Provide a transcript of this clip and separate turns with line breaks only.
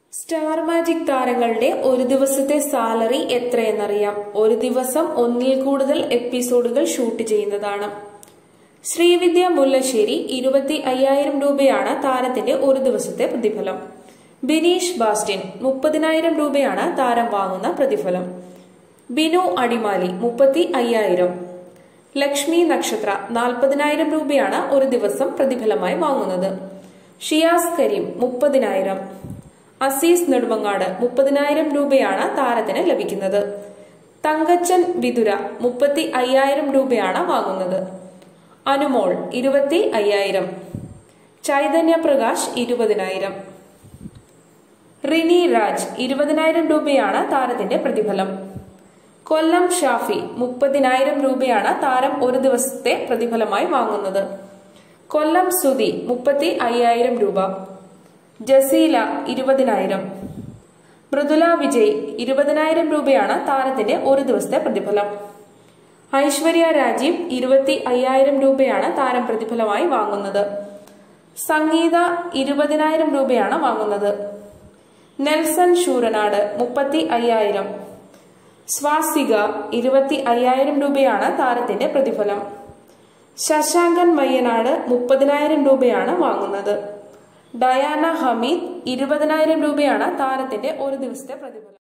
star magic താരങ്ങളുടെ ഒരു ദിവസത്തെ സാലറി എത്രയെന്നറിയാം ഒരു ദിവസം ഒന്നിൽ കൂടുതൽ എപ്പിസോഡുകൾ ഷൂട്ട് ചെയ്യുന്നതാണ് ശ്രീവിദ്യ മുല്ലശ്ശേരി ഇരുപത്തി അയ്യായിരം രൂപയാണ് താരത്തിന്റെ ഒരു ദിവസത്തെ പ്രതിഫലം ബിനീഷ് ബാസ്റ്റിൻ മുപ്പതിനായിരം രൂപയാണ് താരം വാങ്ങുന്ന പ്രതിഫലം ബിനു അടിമാലി മുപ്പത്തി അയ്യായിരം ലക്ഷ്മി നക്ഷത്ര നാൽപ്പതിനായിരം രൂപയാണ് ഒരു ദിവസം പ്രതിഫലമായി വാങ്ങുന്നത് ഷിയാസ് കരീം മുപ്പതിനായിരം അസീസ് നെടുമങ്ങാട് മുപ്പതിനായിരം രൂപയാണ് താരത്തിന് ലഭിക്കുന്നത് തങ്കച്ചൻ വിതുര മുപ്പത്തി അയ്യായിരം രൂപയാണ് വാങ്ങുന്നത് അനുമോൾ ഇരുപത്തി അയ്യായിരം ചൈതന്യ പ്രകാശ് ഇരുപതിനായിരം റിനി രാജ് ഇരുപതിനായിരം രൂപയാണ് താരത്തിന്റെ പ്രതിഫലം കൊല്ലം ഷാഫി മുപ്പതിനായിരം രൂപയാണ് താരം ഒരു ദിവസത്തെ പ്രതിഫലമായി വാങ്ങുന്നത് കൊല്ലം സുധി മുപ്പത്തി അയ്യായിരം രൂപ ജസീല ഇരുപതിനായിരം മൃദുല വിജയ് ഇരുപതിനായിരം രൂപയാണ് താരത്തിന്റെ ഒരു ദിവസത്തെ പ്രതിഫലം ഐശ്വര്യ രാജീവ് ഇരുപത്തി അയ്യായിരം രൂപയാണ് താരം പ്രതിഫലമായി വാങ്ങുന്നത് സംഗീത ഇരുപതിനായിരം രൂപയാണ് വാങ്ങുന്നത് നെൽസൺ ശൂരനാട് മുപ്പത്തി അയ്യായിരം സ്വാസിക ഇരുപത്തി അയ്യായിരം രൂപയാണ് താരത്തിന്റെ പ്രതിഫലം ശശാങ്കൻ മയ്യനാട് മുപ്പതിനായിരം രൂപയാണ് വാങ്ങുന്നത് ഡയാന ഹമീദ് ഇരുപതിനായിരം രൂപയാണ് താരത്തിന്റെ ഒരു ദിവസത്തെ പ്രതിഫലം